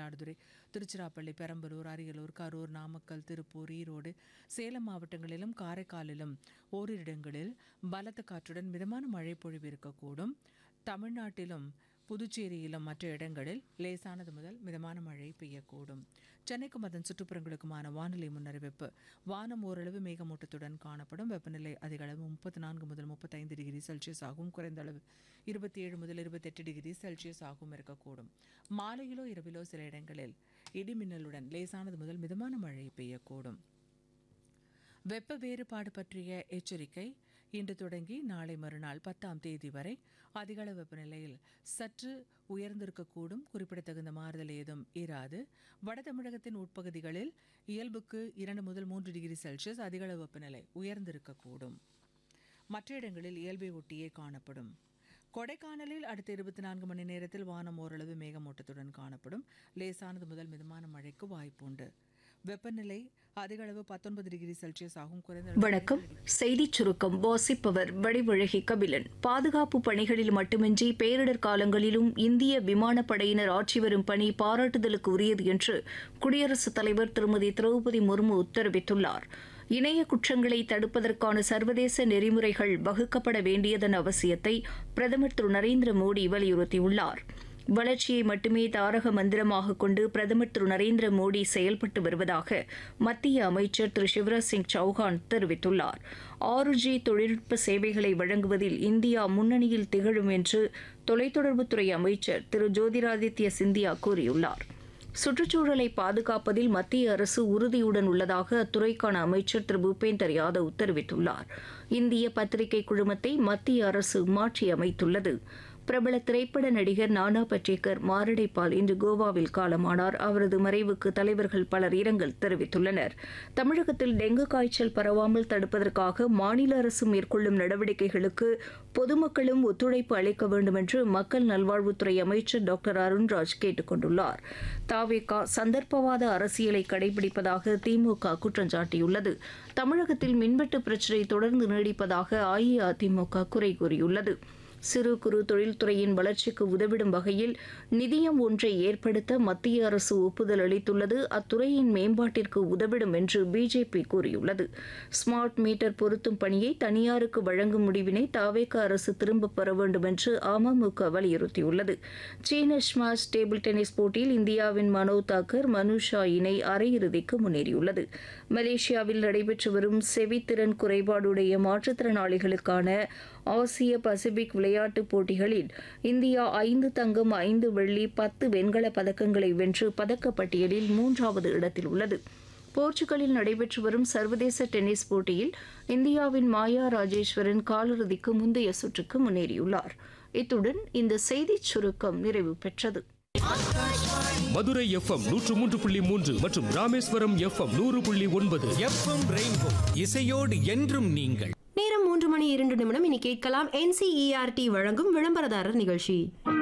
மயிலாடுதுறை திருச்சிராப்பள்ளி பெரம்பலூர் அரியலூர் கரூர் நாமக்கல் திருப்பூர் ஈரோடு சேலம் மாவட்டங்களிலும் காரைக்காலிலும் ஓரிரு இடங்களில் பலத்த காற்றுடன் மிதமான மழை பொழிவு இருக்கக்கூடும் தமிழ்நாட்டிலும் புதுச்சேரியிலும் மற்ற இடங்களில் லேசானது முதல் மிதமான மழை பெய்யக்கூடும் சென்னைக்கும் அதன் சுற்றுப்புறங்களுக்குமான வானிலை முன்னறிவிப்பு வானம் ஓரளவு மேகமூட்டத்துடன் காணப்படும் வெப்பநிலை அதிக அளவு முப்பத்தி நான்கு முதல் முப்பத்தைந்து டிகிரி செல்சியஸ் ஆகும் குறைந்த அளவு இருபத்தி ஏழு முதல் இருபத்தெட்டு டிகிரி செல்சியஸ் ஆகவும் இருக்கக்கூடும் மாலையிலோ இரவிலோ சில இடங்களில் இடிமின்னலுடன் லேசானது முதல் மிதமான மழை பெய்யக்கூடும் வெப்ப வேறுபாடு பற்றிய எச்சரிக்கை இன்று தொடங்கி நாளை மறுநாள் பத்தாம் தேதி வரை அதிகள வெப்பநிலையில் சற்று உயர்ந்திருக்கக்கூடும் குறிப்பிடத்தகுந்த மாறுதல் ஏதும் இராது வட தமிழகத்தின் உட்பகுதிகளில் இயல்புக்கு இரண்டு முதல் மூன்று டிகிரி செல்சியஸ் அதிகள வெப்பநிலை உயர்ந்திருக்கக்கூடும் மற்ற இடங்களில் இயல்பை ஒட்டியே காணப்படும் கொடைக்கானலில் அடுத்த இருபத்தி நான்கு மணி நேரத்தில் வானம் ஓரளவு மேகமூட்டத்துடன் காணப்படும் லேசானது முதல் மிதமான மழைக்கு வாய்ப்புண்டு வெப்பநிலை அதிக அளவு பத்தொன்பது டிகிரி செல்சியஸ் ஆகும் குறைந்த அளவு வணக்கம் செய்திச் சுருக்கம் வாசிப்பவர் வடிவழகி கபிலன் பாதுகாப்பு பணிகளில் மட்டுமின்றி பேரிடர் காலங்களிலும் இந்திய விமானப்படையினர் ஆற்றி வரும் பணி பாராட்டுதலுக்கு உரியது என்று குடியரசுத் தலைவர் திருமதி திரௌபதி முர்மு தெரிவித்துள்ளார் இணைய குற்றங்களை தடுப்பதற்கான சர்வதேச நெறிமுறைகள் வகுக்கப்பட வேண்டியதன் அவசியத்தை பிரதமர் திரு நரேந்திர மோடி வலியுறுத்தியுள்ளார் வளர்ச்சியை மட்டுமே தாரக மந்திரமாக கொண்டு பிரதமர் திரு நரேந்திர மோடி செயல்பட்டு வருவதாக மத்திய அமைச்சர் திரு சிவராஜ் சிங் சௌஹான் தெரிவித்துள்ளார் ஆறு ஜி தொழில்நுட்ப சேவைகளை வழங்குவதில் இந்தியா முன்னணியில் திகழும் என்று தொலைத்தொடர்புத்துறை அமைச்சர் திரு ஜோதிராதித்ய சிந்தியா கூறியுள்ளார் சுற்றுச்சூழலை பாதுகாப்பதில் மத்திய அரசு உறுதியுடன் உள்ளதாக அத்துறைக்கான அமைச்சர் திரு பூபேந்தர் யாதவ் தெரிவித்துள்ளார் இந்திய பத்திரிகை குழுமத்தை மத்திய அரசு மாற்றியமைத்துள்ளது பிரபல திரைப்பட நடிகர் நானா பட்டேக்கர் மாரடைப்பால் இன்று கோவாவில் காலமானார் அவரது மறைவுக்கு தலைவர்கள் பலர் இரங்கல் தெரிவித்துள்ளனர் தமிழகத்தில் டெங்கு காய்ச்சல் பரவாமல் தடுப்பதற்காக மாநில அரசு மேற்கொள்ளும் நடவடிக்கைகளுக்கு பொதுமக்களும் ஒத்துழைப்பு அளிக்க வேண்டும் என்று மக்கள் நல்வாழ்வுத்துறை அமைச்சர் டாக்டர் அருண்ராஜ் கேட்டுக் கொண்டுள்ளார் தாவேகா சந்தர்ப்பவாத அரசியலை கடைபிடிப்பதாக திமுக குற்றம் சாட்டியுள்ளது தமிழகத்தில் மின்வெட்டு பிரச்சினை தொடர்ந்து நீடிப்பதாக அஇஅதிமுக குறை கூறியுள்ளது சிறு குறு தொழில்துறையின் வளர்ச்சிக்கு உதவிடும் வகையில் நிதியம் ஒன்றை ஏற்படுத்த மத்திய அரசு ஒப்புதல் அளித்துள்ளது அத்துறையின் மேம்பாட்டிற்கு உதவிடும் என்று பிஜேபி கூறியுள்ளது ஸ்மார்ட் மீட்டர் பொருத்தும் பணியை தனியாருக்கு வழங்கும் முடிவினை தாவேக அரசு திரும்பப் பெற வேண்டும் என்று அமமுக வலியுறுத்தியுள்ளது சீன ஸ்மாஷ் டேபிள் டென்னிஸ் போட்டியில் இந்தியாவின் மனோ தாக்கர் மனுஷா இணை அரையிறுதிக்கு முன்னேறியுள்ளது மலேசியாவில் நடைபெற்று வரும் செவித்திறன் குறைபாடுடைய மாற்றுத்திறனாளிகளுக்கான ஆசிய பசிபிக் விளையாட்டுப் போட்டிகளில் இந்தியா ஐந்து தங்கம் ஐந்து வெள்ளி பத்து வெண்கலப் பதக்கங்களை வென்று பதக்கப்பட்டியலில் மூன்றாவது இடத்தில் உள்ளது போர்ச்சுகலில் நடைபெற்று வரும் சர்வதேச டென்னிஸ் போட்டியில் இந்தியாவின் மாயா ராஜேஸ்வரன் காலிறுதிக்கு முந்தைய சுற்றுக்கு முன்னேறியுள்ளார் இத்துடன் இந்த செய்திச் சுருக்கம் நிறைவு பெற்றது மதுரை எஃப்எம் நூற்று மூன்று புள்ளி மூன்று மற்றும் ராமேஸ்வரம் எஃப்எம் நூறு புள்ளி ஒன்பது எஃப்எம் ரெயின்போ இசையோடு என்றும் நீங்கள் நேரம் மூன்று மணி இரண்டு நிமிடம் இனி கேட்கலாம் என்சிஇஆர்டி வழங்கும் விளம்பரதாரர் நிகழ்ச்சி